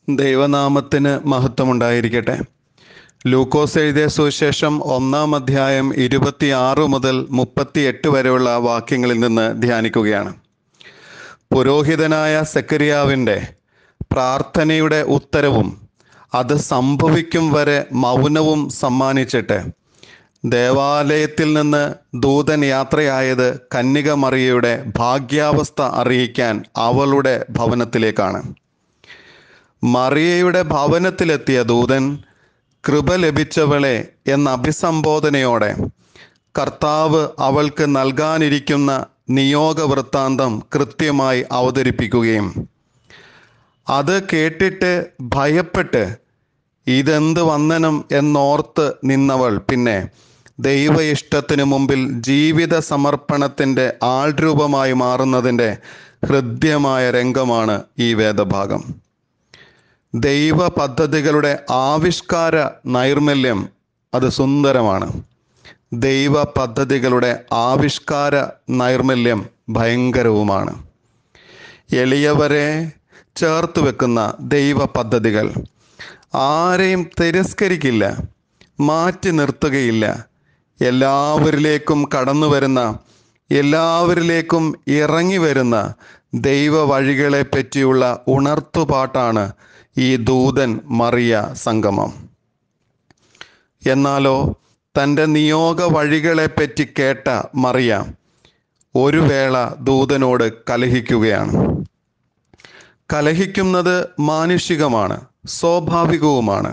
ദൈവനാമത്തിന് മഹത്വമുണ്ടായിരിക്കട്ടെ ലൂക്കോസ് എഴുതിയ സുവിശേഷം ഒന്നാം അധ്യായം ഇരുപത്തിയാറ് മുതൽ മുപ്പത്തിയെട്ട് വരെയുള്ള വാക്യങ്ങളിൽ നിന്ന് ധ്യാനിക്കുകയാണ് പുരോഹിതനായ സെക്കരിയാവിൻ്റെ പ്രാർത്ഥനയുടെ ഉത്തരവും അത് സംഭവിക്കും വരെ മൗനവും സമ്മാനിച്ചിട്ട് ദേവാലയത്തിൽ നിന്ന് ദൂതൻ യാത്രയായത് കന്യക മറിയയുടെ ഭാഗ്യാവസ്ഥ അറിയിക്കാൻ അവളുടെ ഭവനത്തിലേക്കാണ് മറിയയുടെ ഭവനത്തിലെത്തിയ ദൂതൻ കൃപ ലഭിച്ചവളെ എന്ന അഭിസംബോധനയോടെ കർത്താവ് അവൾക്ക് നൽകാനിരിക്കുന്ന നിയോഗ വൃത്താന്തം കൃത്യമായി അവതരിപ്പിക്കുകയും അത് കേട്ടിട്ട് ഭയപ്പെട്ട് ഇതെന്ത് വന്ദനം എന്നോർത്ത് നിന്നവൾ പിന്നെ ദൈവ ഇഷ്ടത്തിനു മുമ്പിൽ ജീവിത സമർപ്പണത്തിൻ്റെ ആൾരൂപമായി മാറുന്നതിൻ്റെ ഹൃദ്യമായ രംഗമാണ് ഈ വേദഭാഗം ദൈവ പദ്ധതികളുടെ ആവിഷ്കാര നൈർമല്യം അത് സുന്ദരമാണ് ദൈവ പദ്ധതികളുടെ ആവിഷ്കാര നൈർമല്യം ഭയങ്കരവുമാണ് എളിയവരെ ചേർത്ത് വെക്കുന്ന ദൈവ പദ്ധതികൾ ആരെയും തിരസ്കരിക്കില്ല മാറ്റി നിർത്തുകയില്ല എല്ലാവരിലേക്കും കടന്നു വരുന്ന എല്ലാവരിലേക്കും ഇറങ്ങി വരുന്ന ദൈവ വഴികളെ പറ്റിയുള്ള ഉണർത്തുപാട്ടാണ് ഈ ദൂതൻ മറിയ സംഗമം എന്നാലോ തൻ്റെ നിയോഗ വഴികളെ പറ്റി കേട്ട മറിയ ഒരു വേള ദൂതനോട് കലഹിക്കുകയാണ് കലഹിക്കുന്നത് മാനുഷികമാണ് സ്വാഭാവികവുമാണ്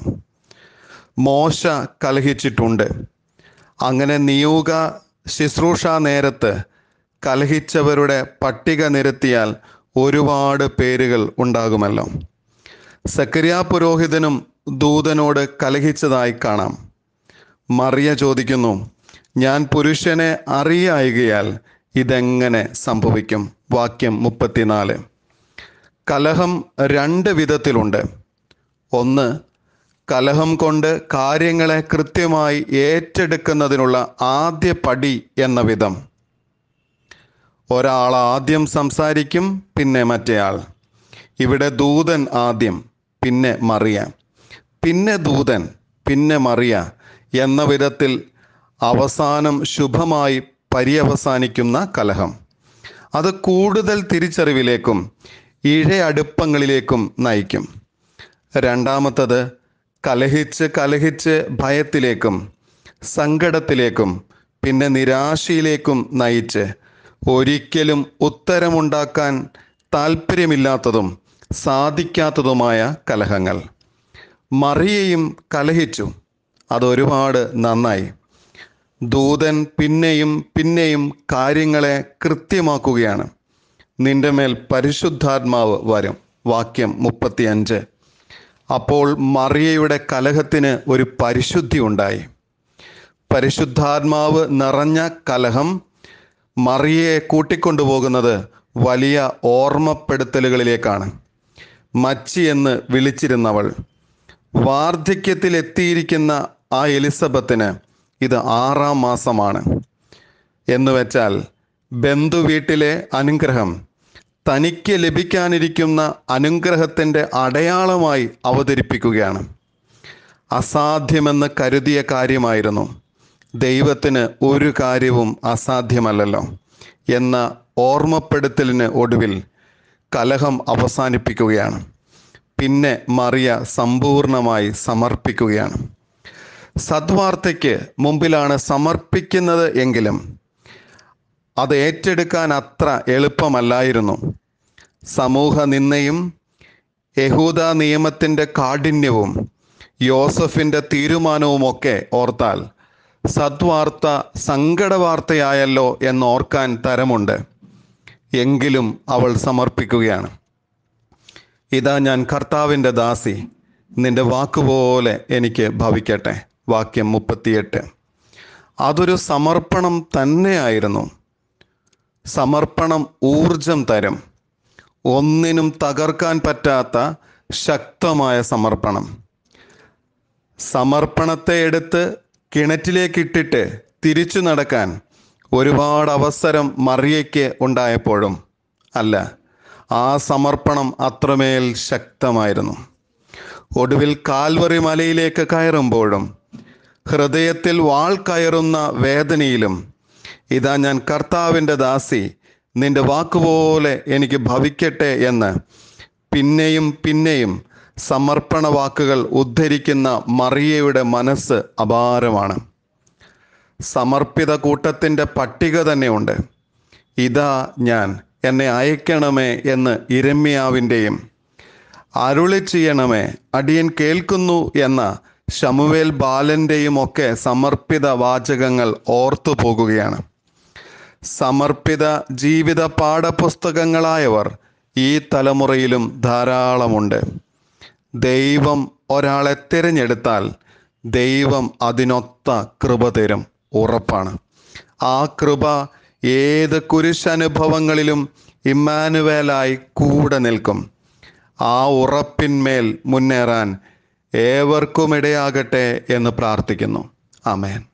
മോശ കലഹിച്ചിട്ടുണ്ട് അങ്ങനെ നിയോഗ ശുശ്രൂഷ നേരത്ത് കലഹിച്ചവരുടെ പട്ടിക നിരത്തിയാൽ ഒരുപാട് പേരുകൾ ഉണ്ടാകുമല്ലോ സക്രിയ പുരോഹിതനും ദൂതനോട് കലഹിച്ചതായി കാണാം മറിയ ചോദിക്കുന്നു ഞാൻ പുരുഷനെ അറിയായികയാൽ ഇതെങ്ങനെ സംഭവിക്കും വാക്യം മുപ്പത്തിനാല് കലഹം രണ്ട് വിധത്തിലുണ്ട് ഒന്ന് കലഹം കൊണ്ട് കാര്യങ്ങളെ കൃത്യമായി ഏറ്റെടുക്കുന്നതിനുള്ള ആദ്യ പടി എന്ന വിധം ഒരാൾ ആദ്യം സംസാരിക്കും പിന്നെ മറ്റേയാൾ ഇവിടെ ദൂതൻ ആദ്യം പിന്നെ മറിയ പിന്നെ ദൂതൻ പിന്നെ മറിയ എന്ന വിധത്തിൽ അവസാനം ശുഭമായി പര്യവസാനിക്കുന്ന കലഹം അത് കൂടുതൽ തിരിച്ചറിവിലേക്കും ഇഴയടുപ്പങ്ങളിലേക്കും നയിക്കും രണ്ടാമത്തത് കലഹിച്ച് കലഹിച്ച് ഭയത്തിലേക്കും സങ്കടത്തിലേക്കും പിന്നെ നിരാശയിലേക്കും നയിച്ച് ഒരിക്കലും ഉത്തരമുണ്ടാക്കാൻ താല്പര്യമില്ലാത്തതും സാധിക്കാത്തതുമായ കലഹങ്ങൾ മറിയയും കലഹിച്ചു അതൊരുപാട് നന്നായി ദൂതൻ പിന്നെയും പിന്നെയും കാര്യങ്ങളെ കൃത്യമാക്കുകയാണ് നിന്റെ മേൽ പരിശുദ്ധാത്മാവ് വരും വാക്യം മുപ്പത്തിയഞ്ച് അപ്പോൾ മറിയയുടെ കലഹത്തിന് ഒരു പരിശുദ്ധി ഉണ്ടായി പരിശുദ്ധാത്മാവ് നിറഞ്ഞ കലഹം മറിയയെ കൂട്ടിക്കൊണ്ടുപോകുന്നത് വലിയ ഓർമ്മപ്പെടുത്തലുകളിലേക്കാണ് മച്ചി എന്ന് വിളിച്ചിരുന്നവൾ വാർദ്ധക്യത്തിൽ എത്തിയിരിക്കുന്ന ആ എലിസബത്തിന് ഇത് ആറാം മാസമാണ് എന്ന് വെച്ചാൽ ബന്ധു വീട്ടിലെ അനുഗ്രഹം തനിക്ക് ലഭിക്കാനിരിക്കുന്ന അനുഗ്രഹത്തിൻ്റെ അടയാളമായി അവതരിപ്പിക്കുകയാണ് അസാധ്യമെന്ന് കരുതിയ കാര്യമായിരുന്നു ദൈവത്തിന് ഒരു കാര്യവും അസാധ്യമല്ലല്ലോ എന്ന ഓർമ്മപ്പെടുത്തലിന് ഒടുവിൽ കലഹം അവസാനിപ്പിക്കുകയാണ് പിന്നെ മറിയ സമ്പൂർണമായി സമർപ്പിക്കുകയാണ് സദ്വാർത്തയ്ക്ക് മുമ്പിലാണ് സമർപ്പിക്കുന്നത് എങ്കിലും അത് ഏറ്റെടുക്കാൻ അത്ര എളുപ്പമല്ലായിരുന്നു സമൂഹ നിന്നയും യഹൂദ നിയമത്തിൻ്റെ കാഠിന്യവും യോസഫിൻ്റെ തീരുമാനവുമൊക്കെ ഓർത്താൽ സദ്വാർത്ത സങ്കടവാർത്തയായല്ലോ എന്നോർക്കാൻ തരമുണ്ട് എങ്കിലും അവൾ സമർപ്പിക്കുകയാണ് ഇതാ ഞാൻ കർത്താവിൻ്റെ ദാസി നിന്റെ വാക്കുപോലെ എനിക്ക് ഭവിക്കട്ടെ വാക്യം മുപ്പത്തിയെട്ട് അതൊരു സമർപ്പണം തന്നെയായിരുന്നു സമർപ്പണം ഊർജം തരും ഒന്നിനും തകർക്കാൻ പറ്റാത്ത ശക്തമായ സമർപ്പണം സമർപ്പണത്തെ എടുത്ത് കിണറ്റിലേക്കിട്ടിട്ട് തിരിച്ചു നടക്കാൻ ഒരുപാട് അവസരം മറിയയ്ക്ക് ഉണ്ടായപ്പോഴും അല്ല ആ സമർപ്പണം അത്രമേൽ ശക്തമായിരുന്നു ഒടുവിൽ കാൽവറി മലയിലേക്ക് കയറുമ്പോഴും ഹൃദയത്തിൽ വാൾ കയറുന്ന വേദനയിലും ഇതാ ഞാൻ കർത്താവിൻ്റെ ദാസി നിന്റെ വാക്കുപോലെ എനിക്ക് ഭവിക്കട്ടെ എന്ന് പിന്നെയും പിന്നെയും സമർപ്പണ വാക്കുകൾ ഉദ്ധരിക്കുന്ന മറിയയുടെ മനസ്സ് അപാരമാണ് സമർപ്പിത കൂട്ടത്തിൻ്റെ പട്ടിക തന്നെയുണ്ട് ഇതാ ഞാൻ എന്നെ അയക്കണമേ എന്ന് ഇരമ്യാവിൻ്റെയും അരുളി ചെയ്യണമേ അടിയൻ കേൾക്കുന്നു എന്ന ശമുവേൽ ബാലൻ്റെയും ഒക്കെ സമർപ്പിത വാചകങ്ങൾ ഓർത്തു പോകുകയാണ് സമർപ്പിത ജീവിത പാഠപുസ്തകങ്ങളായവർ ഈ തലമുറയിലും ധാരാളമുണ്ട് ദൈവം ഒരാളെ തിരഞ്ഞെടുത്താൽ ദൈവം അതിനൊത്ത കൃപ തരും ഉറപ്പാണ് ആ കൃപ ഏത് കുരിശനുഭവങ്ങളിലും ഇമ്മാനുവേലായി കൂടെ നിൽക്കും ആ ഉറപ്പിന്മേൽ മുന്നേറാൻ ഏവർക്കും ഇടയാകട്ടെ എന്ന് പ്രാർത്ഥിക്കുന്നു ആമേൻ